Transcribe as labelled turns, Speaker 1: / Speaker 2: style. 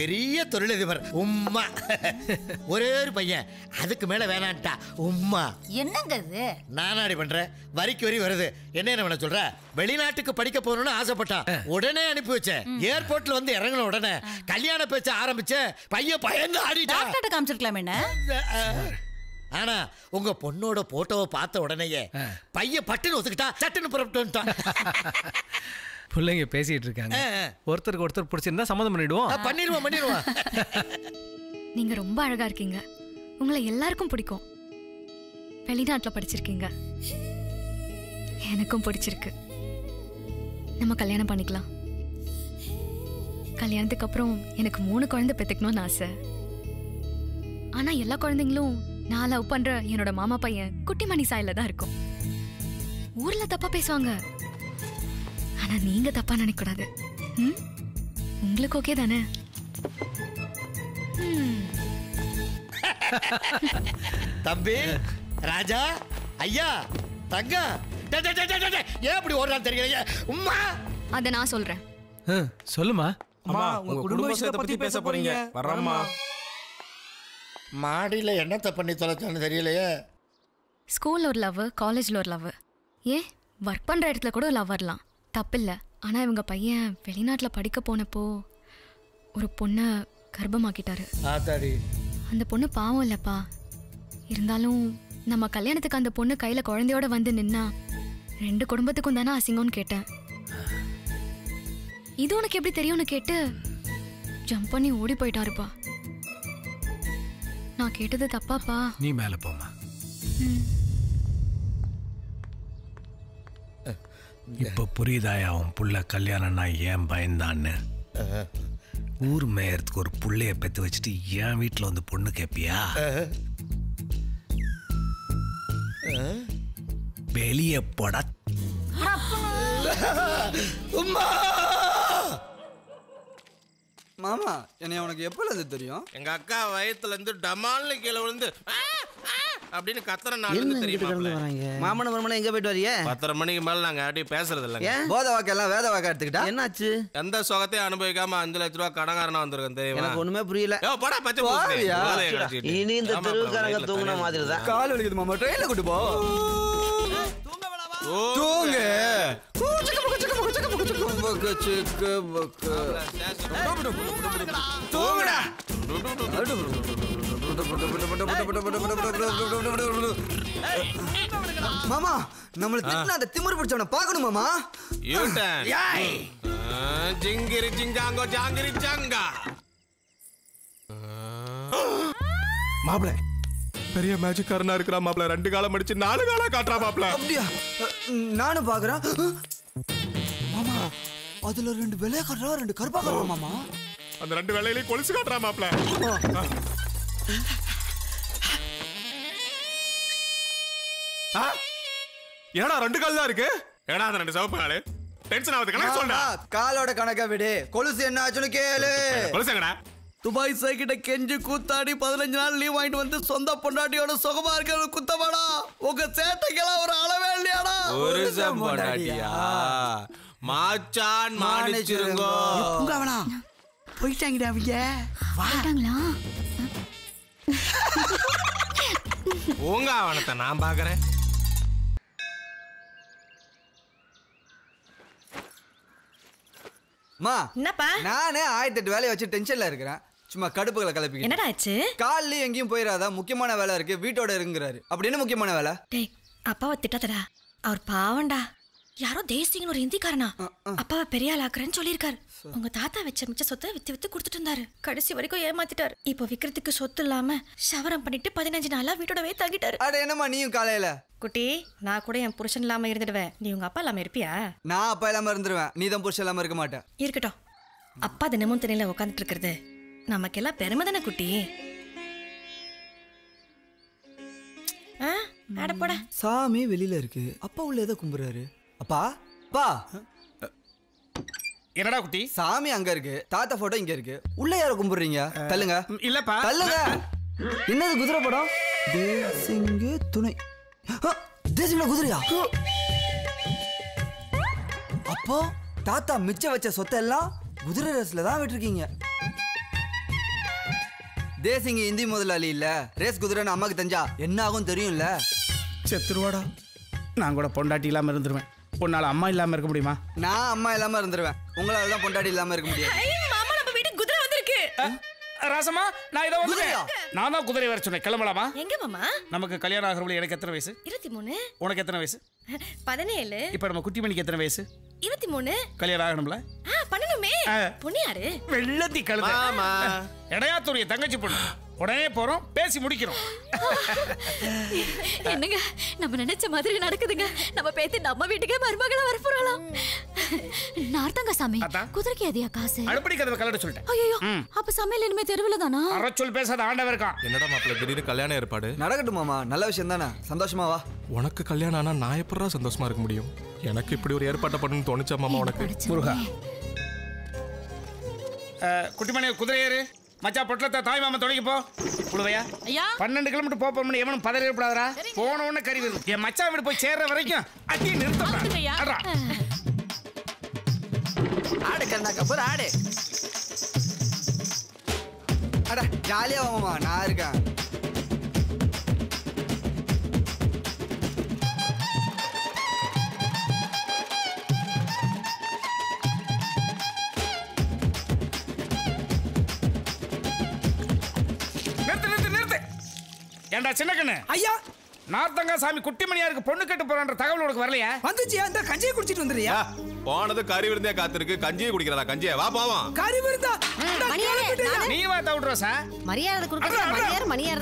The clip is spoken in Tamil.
Speaker 1: பெரிய தொழிலதிபர் உம்மா ஒரே ஒரு பையன் அதுக்கு மேல வேணான்ட்டா உம்மா
Speaker 2: என்னங்க இது
Speaker 1: நானாடி பண்றேன் வரிக்கு வரி வருது என்ன என்ன பண்ண சொல்ற வெளிநாட்டுக்கு படிக்க போகணும்னு ஆசைப்பட்டான் உடனே அனுப்பி வச்சேன் ஏர்போர்ட்ல வந்து இறங்கின உடனே கல்யாண பேச்ச ஆரம்பிச்ச பையன் பயந்து ஆடிட்டான்
Speaker 2: டாக்டர்கிட்ட காமிச்சிருக்கலாம் என்ன
Speaker 1: ஆனா உங்க பொண்ணோட போட்டோவை பார்த்த உடனேயே பையன் பட்டுன்னு ஒத்துக்கிட்டா சட்டுன்னு புறப்பட்டு வந்துட்டான்
Speaker 3: பிள்ளைங்க பேசிட்டு இருக்காங்க
Speaker 1: ஆ, ஆ.
Speaker 3: ஒருத்தருக்கு ஒருத்தர் பிடிச்சிருந்தா சம்மதம் பண்ணிடுவோம்
Speaker 1: ஆ, பண்ணிடுவான் பண்ணிடுவான்
Speaker 4: நீங்க ரொம்ப அழகா இருக்கீங்க உங்களை எல்லாருக்கும் பிடிக்கும் வெளிநாட்டுல படிச்சிருக்கீங்க எனக்கும் பிடிச்சிருக்கு நம்ம கல்யாணம் பண்ணிக்கலாம் கல்யாணத்துக்கு அப்புறம் எனக்கு மூணு குழந்தை பெத்துக்கணும்னு ஆசை ஆனா எல்லா குழந்தைங்களும் நான் லவ் பண்ற என்னோட மாமா பையன் குட்டிமணி சாயில தான் இருக்கும் ஊர்ல தப்பா பேசுவாங்க ஆனா நீங்க தப்பா நினைக்க கூடாது ம்? உங்களுக்கு ஓகே தானே ம்
Speaker 1: தம்பி ராஜா ஐயா தங்கம் டே, டே, டே, டே, டே, டே. ஏன் இப்படி ஓடுறான்னு தெரியலையே உம்மா
Speaker 4: அதை நான் சொல்றேன்
Speaker 3: ஆ, சொல்லுமா
Speaker 5: அம்மா உங்க குடும்ப விஷயத்தை பத்தி பேச போறீங்க வர்றம்மா
Speaker 1: மாடியில என்னத்தை பண்ணி தொலைச்சான்னு தெரியலையே
Speaker 4: ஸ்கூல்ல ஒரு லவ் காலேஜ்ல ஒரு லவ் ஏன் ஒர்க் பண்ற இடத்துல கூட லவ் வரலாம் தப்பில்ல ஆனா இவங்க பையன் வெளிநாட்டுல படிக்க போனப்போ ஒரு பொண்ணை கர்ப்பமாக்கிட்டாரு
Speaker 1: ஆத்தாடி
Speaker 4: அந்த பொண்ணு பாவம் இல்லப்பா இருந்தாலும் நம்ம கல்யாணத்துக்கு அந்த பொண்ணு கையில குழந்தையோட வந்து நின்னா ரெண்டு குடும்பத்துக்கும் தானே அசிங்கம்னு கேட்டேன் இது உனக்கு எப்படி தெரியும்னு கேட்டு ஜம்ப் பண்ணி ஓடி போயிட்டாருப்பா நான் கேட்டது தப்பாப்பா
Speaker 3: நீ மேல போமா இப்ப புரியுதாயா அவன் புள்ள கல்யாணம்னா ஏன் பயந்தான்னு ஊர் மேயறதுக்கு ஒரு புள்ளைய பெத்து வச்சுட்டு என் வீட்டுல வந்து பொண்ணு கேப்பியா வெளிய போடா
Speaker 1: உம்மா
Speaker 5: மாமா என்னை உனக்கு எப்பல இருந்து தெரியும்
Speaker 6: எங்க அக்கா வயத்துல இருந்து டமால்னு கீழே விழுந்து "ஆ, ஆ" அப்படின்னு கத்துற நாள் இருந்து தெரியுமா
Speaker 7: மாமன மருமனை எங்க போயிட்டு வரிய
Speaker 6: பத்தரை மணிக்கு மேல நாங்க அப்படியே பேசுறது இல்லைங்க
Speaker 7: ஏன்
Speaker 5: போத வாக்கெல்லாம் வேத வாக்கா எடுத்துக்கிட்டா
Speaker 7: என்னாச்சு
Speaker 6: எந்த சுகத்தையும் அனுபவிக்காம அஞ்சு லட்ச ரூபா கடங்காரனா வந்திருக்கேன் தெரியுமா
Speaker 7: எனக்கு ஒண்ணுமே புரியல
Speaker 6: ஏ, போடா பச்சை பூசணி.
Speaker 5: போவியா?
Speaker 6: போதையை கடிச்சிட்டு.
Speaker 7: இனி இந்த
Speaker 6: ஆமா,
Speaker 7: தெருவுக்காரங்க
Speaker 6: அப்புறம்
Speaker 7: தூங்குன
Speaker 6: வீட்டுல
Speaker 7: மாதிரி தான்
Speaker 5: கால் வலிக்குது மாமா ட்ரெயின்ல கூட்டு போ
Speaker 6: தூங்கு.
Speaker 5: தூங்கு புக்கு, சிக்கு, புக்கு.
Speaker 6: தூங்குடா.
Speaker 5: மாமா நம்மள திட்டின அந்த திமிரு பிடிச்சவன பாக்கணும் மாமா
Speaker 6: U-turn. ஆ, ஜிங்கிரி ஜிங்காங்கோ ஜாங்கிரி ஜாங்கா
Speaker 8: மாப்பிள பெரிய மேஜிக்காரனா இருக்கிறா மாப்பிள ரெண்டு காலம் அடிச்சு நாலு காலம் காட்டுறா மாப்பிள
Speaker 5: அப்படியா அஹ், நானும் பாக்குறேன் மாமா அதுல ரெண்டு வெள்ளைய கட்டுறா ரெண்டு கருப்பா கட்டுறா மாமா
Speaker 8: அந்த ரெண்டு வேலையிலையும் கொலுசு காட்டுறா மாப்பிள ஆ? என்னடா ரெண்டு கால் தான் இருக்கு ஏடா அந்த ரெண்டு சிவப்பு காலு டென்ஷன் ஆகுது கணக்கு சொல்றா
Speaker 5: மாமா, காலோட கணக்க விடு கொலுசு என்ன ஆச்சுன்னு கேளு
Speaker 8: கொலுசு எங்கடா
Speaker 7: துபாய் சைக்கிட்ட கெஞ்சி கூத்தாடி பதினஞ்சு நாள் லீவ் வாங்கிட்டு வந்து சொந்த பொண்டாட்டியோட சுகமா இருக்கிற குத்தமாடா உங்க சேட்டைக்கெல்லாம் ஒரு அளவே இல்லையாடா
Speaker 6: ஒரு பொண்டாட்டியா மாச்சான் மாணிச்சிருங்கோ
Speaker 7: உங்கவனா போயிட்டாங்கடா அவங்க
Speaker 4: போயிட்டாங்களா
Speaker 6: உங்க அவனத்தை நான் பாக்குறேன்
Speaker 5: மா
Speaker 2: என்னப்பா
Speaker 5: நானே ஆயிரத்தி எட்டு வேலையை வச்சு டென்ஷன்ல இருக்கிறேன் சும்மா கடுப்புகளை கிளப்பிக்கிட்டு
Speaker 2: என்னடா ஆச்சு
Speaker 5: காலைல எங்கேயும் போயிடாதா முக்கியமான வேலை இருக்கு வீட்டோட இருங்கிறாரு அப்படி என்ன முக்கியமான வேலை
Speaker 2: டேய் அப்பாவை திட்டாதடா அவர் பாவம்டா யாரோ தேசிங்கன்னு ஒரு ஹிந்திக்காரனா அப்பாவை பெரிய ஆள் ஆக்குறேன்னு சொல்லியிருக்காரு உங்க தாத்தா வச்ச மிச்ச சொத்தை வித்து வித்து கொடுத்துட்டு இருந்தாரு கடைசி வரைக்கும் ஏமாத்திட்டாரு இப்போ விக்கிறதுக்கு சொத்து இல்லாம சவரம் பண்ணிட்டு பதினஞ்சு நாளா வீட்டோடவே தங்கிட்டாரு
Speaker 5: அட என்னம்மா நீயும் காலையில
Speaker 2: குட்டி நான் கூட என் புருஷன் இல்லாம இருந்துடுவேன் நீ உங்க அப்பா இல்லாம இருப்பியா
Speaker 5: நான் அப்பா இல்லாம இருந்துருவேன் நீ தான் புருஷன் இல்லாம இருக்க மாட்டேன்
Speaker 2: இருக்கட்டும் அப்பா தினமும் திணையில உட்காந்துட்டு இருக்கிறது நமக்கெல்லாம் பெருமை தானே குட்டி ஆ அட போடா
Speaker 5: சாமி வெளியில இருக்கு அப்பா உள்ள ஏதோ கும்புறாரு அப்பா அப்பா
Speaker 8: என்னடா குட்டி
Speaker 5: சாமி அங்க இருக்கு தாத்தா போட்டோ இங்க இருக்கு உள்ள யார கும்பிடுறீங்க தள்ளுங்க
Speaker 8: இல்லப்பா
Speaker 5: தள்ளுங்க என்னது குதிரை படம் தேசிங்கு துணை ஆ, தேசிங்ல குதிரையா அப்போ தாத்தா மிச்சம் வச்ச சொத்தை எல்லாம் குதிரை ரேஸ்ல தான் விட்டுருக்கீங்க தேசிங்க இந்தி முதலாளி இல்ல ரேஸ் குதிரைன்னு அம்மாக்கு தெரிஞ்சா என்ன ஆகும் தெரியும்ல
Speaker 7: செத்துருவாடா நான் கூட பொண்டாட்டி இல்லாம இருந்துருவேன் உன்னால அம்மா இல்லாம இருக்க முடியுமா
Speaker 5: நான் அம்மா இல்லாம இருந்துருவேன் உங்களால தான் பொண்டாட்டி இல்லாம இருக்க முடியாது
Speaker 2: ஐ, மாமா நம்ம வீட்டுக்கு குதிரை வந்திருக்கு
Speaker 7: ராசமா நான் இதை
Speaker 5: குதிரையா?
Speaker 7: வந்து நான் தான் குதிரை வர சொன்னேன் கிளம்பலாமா
Speaker 2: எங்க மாமா
Speaker 7: நமக்கு கல்யாணம் ஆகிறவங்களுக்கு எனக்கு எத்தனை வயசு
Speaker 2: இருபத்தி மூணு
Speaker 7: உனக்கு எத்தனை வயசு
Speaker 2: பதினேழு
Speaker 7: இப்போ நம்ம குட்டி மணிக்கு எத்தனை வயசு
Speaker 2: இருபத்தி மூணு
Speaker 7: கல்யாணம் ஆகணும்ல
Speaker 2: ஆ பண்ணணுமே
Speaker 7: ஆ.
Speaker 2: பொண்ணு யாரு
Speaker 7: வெள்ளத்தி கழுத
Speaker 6: மாமா.
Speaker 7: இடையாத்துடைய தங்கச்சி பொண்ணு உடனே போறோம் பேசி முடிக்கிறோம்
Speaker 4: என்னங்க நம்ம நினைச்ச மாதிரி நடக்குதுங்க நம்ம பேத்தி நம்ம வீட்டுக்கே மருமகளா வர போறலாம் நார்த்தங்க சாமி
Speaker 7: அதான்.
Speaker 4: குதிரைக்கு எதையா காசு
Speaker 7: அடுப்படி கதவை கலட சொல்லிட்டேன்
Speaker 4: ஐயோ அப்ப சமையல் இனிமே தெருவில் தானா
Speaker 7: அறச்சொல் பேசாத ஆண்டவர் இருக்கான்
Speaker 8: என்னடா மாப்பிள்ள திடீர்னு கல்யாணம் ஏற்பாடு
Speaker 5: நடக்கட்டும் மாமா நல்ல விஷயம் தானே சந்தோஷமா வா
Speaker 8: உனக்கு கல்யாணம் ஆனா நான் எப்படா சந்தோஷமா இருக்க முடியும் எனக்கு இப்படி ஒரு ஏற்பாட்டை பண்ணணும்னு தோணுச்சா மாமா உனக்கு
Speaker 7: முருகா அஹ், குட்டிமணி குதிரை ஏறு மச்சா பொட்டலத்தை தாய் மாமா தொடங்கி போ புழுவையா
Speaker 9: ஐயா
Speaker 7: பன்னெண்டு கிலோமீட்டர் போக போகணும் எவனும் பதறி கூடாதரா போன உடனே கறி வரும் என் மச்சான் வீடு போய் சேர்ற வரைக்கும் அடி
Speaker 9: ஆமாங்கய்யா.
Speaker 7: நிறுத்தம்
Speaker 5: ஆடு கண்ணா கபூர் ஆடு அட ஜாலியா வா மாமா நான் இருக்கேன்
Speaker 7: நிறுத்து நிறுத்து நிறுத்து ஏண்டா சின்ன கண்ணு
Speaker 10: ஐயா
Speaker 7: நார்த்தங்கா சாமி குட்டிமணியாருக்கு பொண்ணு கட்டு போறான்ற தகவல் உனக்கு வரலையா
Speaker 10: வந்துச்சு அந்த கஞ்சியை குடிச்சிட்டு வந்துறியா
Speaker 8: போனது கறி விருந்தே காத்திருக்கு கஞ்சியை குடிக்கிறதா கஞ்சியை வா போவோம்
Speaker 10: கறி விருந்தா
Speaker 2: மணியாரே, நானு?
Speaker 7: நீ வா தவிடுறோம் சார்
Speaker 2: மரியாதை கொடுக்கறது மணியார் மணியார்